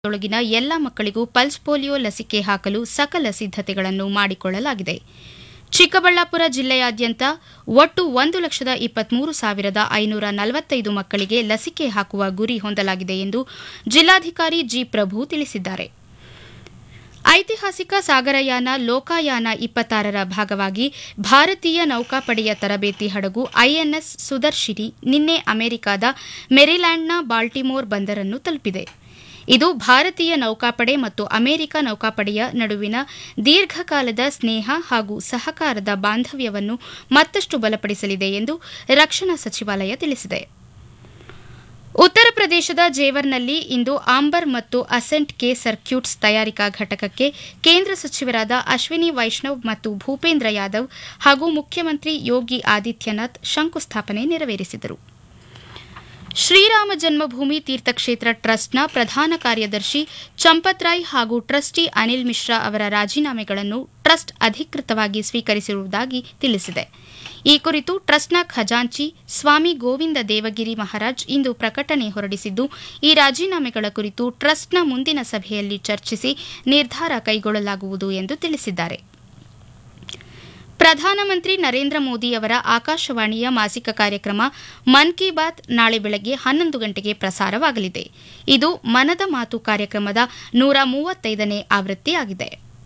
ಒಳಗಿನ ಎಲ್ಲ ಮಕ್ಕಳಿಗೂ ಪಲ್ಸ್ ಪೋಲಿಯೋ ಲಸಿಕೆ ಹಾಕಲು ಸಕಲ ಸಿದ್ದತೆಗಳನ್ನು ಮಾಡಿಕೊಳ್ಳಲಾಗಿದೆ ಚಿಕ್ಕಬಳ್ಳಾಪುರ ಜಿಲ್ಲೆಯಾದ್ಯಂತ ಒಟ್ಟು ಒಂದು ಲಕ್ಷದ ಇಪ್ಪತ್ಮೂರು ಸಾವಿರದ ಐನೂರ ನಲವತ್ತೈದು ಮಕ್ಕಳಿಗೆ ಲಸಿಕೆ ಹಾಕುವ ಗುರಿ ಹೊಂದಲಾಗಿದೆ ಎಂದು ಜಿಲ್ಲಾಧಿಕಾರಿ ಜಿ ಪ್ರಭು ತಿಳಿಸಿದ್ದಾರೆ ಐತಿಹಾಸಿಕ ಸಾಗರಯಾನ ಲೋಕಾಯಾನ ಇಪ್ಪತ್ತಾರರ ಭಾಗವಾಗಿ ಭಾರತೀಯ ನೌಕಾಪಡೆಯ ತರಬೇತಿ ಹಡಗು ಐಎನ್ಎಸ್ ಸುದರ್ಶಿನಿ ನಿನ್ನೆ ಅಮೆರಿಕದ ಮೆರಿಲ್ಯಾಂಡ್ನ ಬಾಲ್ಟಿಮೋರ್ ಬಂದರನ್ನು ತಲುಪಿದೆ ಇದು ಭಾರತೀಯ ನೌಕಾಪಡೆ ಮತ್ತು ಅಮೆರಿಕ ನೌಕಾಪಡೆಯ ನಡುವಿನ ದೀರ್ಘಕಾಲದ ಸ್ನೇಹ ಹಾಗೂ ಸಹಕಾರದ ಬಾಂಧವ್ಯವನ್ನು ಮತ್ತಷ್ಟು ಬಲಪಡಿಸಲಿದೆ ಎಂದು ರಕ್ಷಣಾ ಸಚಿವಾಲಯ ತಿಳಿಸಿದೆ ಉತ್ತರ ಪ್ರದೇಶದ ಜೇವರ್ನಲ್ಲಿ ಇಂದು ಆಂಬರ್ ಮತ್ತು ಅಸೆಂಟ್ ಕೆ ಸರ್ಕ್ಯೂಟ್ಸ್ ತಯಾರಿಕಾ ಘಟಕಕ್ಕೆ ಕೇಂದ್ರ ಸಚಿವರಾದ ಅಶ್ವಿನಿ ವೈಷ್ಣವ್ ಮತ್ತು ಭೂಪೇಂದ್ರ ಯಾದವ್ ಹಾಗೂ ಮುಖ್ಯಮಂತ್ರಿ ಯೋಗಿ ಆದಿತ್ಯನಾಥ್ ಶಂಕುಸ್ಥಾಪನೆ ನೆರವೇರಿಸಿದರು ಶ್ರೀರಾಮ ಜನ್ಮಭೂಮಿ ತೀರ್ಥಕ್ಷೇತ್ರ ಟ್ರಸ್ಟ್ನ ಪ್ರಧಾನ ಕಾರ್ಯದರ್ಶಿ ಚಂಪತ್ ರಾಯ್ ಹಾಗೂ ಟ್ರಸ್ಟಿ ಅನಿಲ್ ಮಿಶ್ರಾ ಅವರ ರಾಜೀನಾಮೆಗಳನ್ನು ಟ್ರಸ್ಟ್ ಅಧಿಕೃತವಾಗಿ ಸ್ವೀಕರಿಸಿರುವುದಾಗಿ ತಿಳಿಸಿದೆ ಈ ಕುರಿತು ಟ್ರಸ್ಟ್ನ ಖಜಾಂಚಿ ಸ್ವಾಮಿ ಗೋವಿಂದ ದೇವಗಿರಿ ಮಹಾರಾಜ್ ಇಂದು ಪ್ರಕಟಣೆ ಹೊರಡಿಸಿದ್ದು ಈ ರಾಜೀನಾಮೆಗಳ ಕುರಿತು ಟ್ರಸ್ಟ್ನ ಮುಂದಿನ ಸಭೆಯಲ್ಲಿ ಚರ್ಚಿಸಿ ನಿರ್ಧಾರ ಕೈಗೊಳ್ಳಲಾಗುವುದು ಎಂದು ತಿಳಿಸಿದ್ದಾರೆ ಪ್ರಧಾನಮಂತ್ರಿ ನರೇಂದ್ರ ಮೋದಿ ಅವರ ಆಕಾಶವಾಣಿಯ ಮಾಸಿಕ ಕಾರ್ಯಕ್ರಮ ಮನ್ ಕಿ ಬಾತ್ ನಾಳೆ ಬೆಳಗ್ಗೆ ಹನ್ನೊಂದು ಗಂಟೆಗೆ ಪ್ರಸಾರವಾಗಲಿದೆ ಇದು ಮನದ ಮಾತು ಕಾರ್ಯಕ್ರಮದ ನೂರ ಮೂವತ್ತೈದನೇ ಆವೃತ್ತಿಯಾಗಿದೆ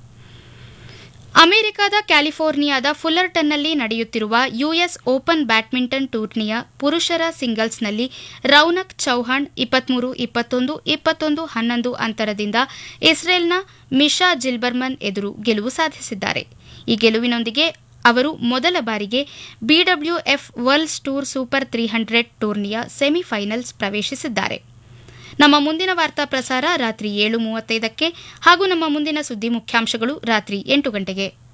ಅಮೆರಿಕದ ಕ್ಯಾಲಿಫೋರ್ನಿಯಾದ ಫುಲ್ಲರ್ಟನ್ನಲ್ಲಿ ನಡೆಯುತ್ತಿರುವ ಯುಎಸ್ ಓಪನ್ ಬ್ಯಾಡ್ಮಿಂಟನ್ ಟೂರ್ನಿಯ ಪುರುಷರ ಸಿಂಗಲ್ಸ್ನಲ್ಲಿ ರೌನಕ್ ಚೌಹಾಣ್ ಇಪ್ಪತ್ಮೂರು ಇಪ್ಪತ್ತೊಂದು ಇಪ್ಪತ್ತೊಂದು ಹನ್ನೊಂದು ಅಂತರದಿಂದ ಇಸ್ರೇಲ್ನ ಮಿಶಾ ಜಿಲ್ಬರ್ಮನ್ ಎದುರು ಗೆಲುವು ಸಾಧಿಸಿದ್ದಾರೆ ಈ ಗೆಲುವಿನೊಂದಿಗೆ ಅವರು ಮೊದಲ ಬಾರಿಗೆ BWF worlds tour super three hundred ಟೂರ್ನಿಯ ಸೆಮಿಫೈನಲ್ಸ್ ಪ್ರವೇಶಿಸಿದ್ದಾರೆ ನಮ್ಮ ಮುಂದಿನ ವಾರ್ತಾ ಪ್ರಸಾರ ರಾತ್ರಿ ಏಳು ಮೂವತ್ತೈದಕ್ಕೆ ಹಾಗೂ ನಮ್ಮ ಮುಂದಿನ ಸುದ್ದಿ ಮುಖ್ಯಾಂಶಗಳು ರಾತ್ರಿ ಎಂಟು ಗಂಟೆಗೆ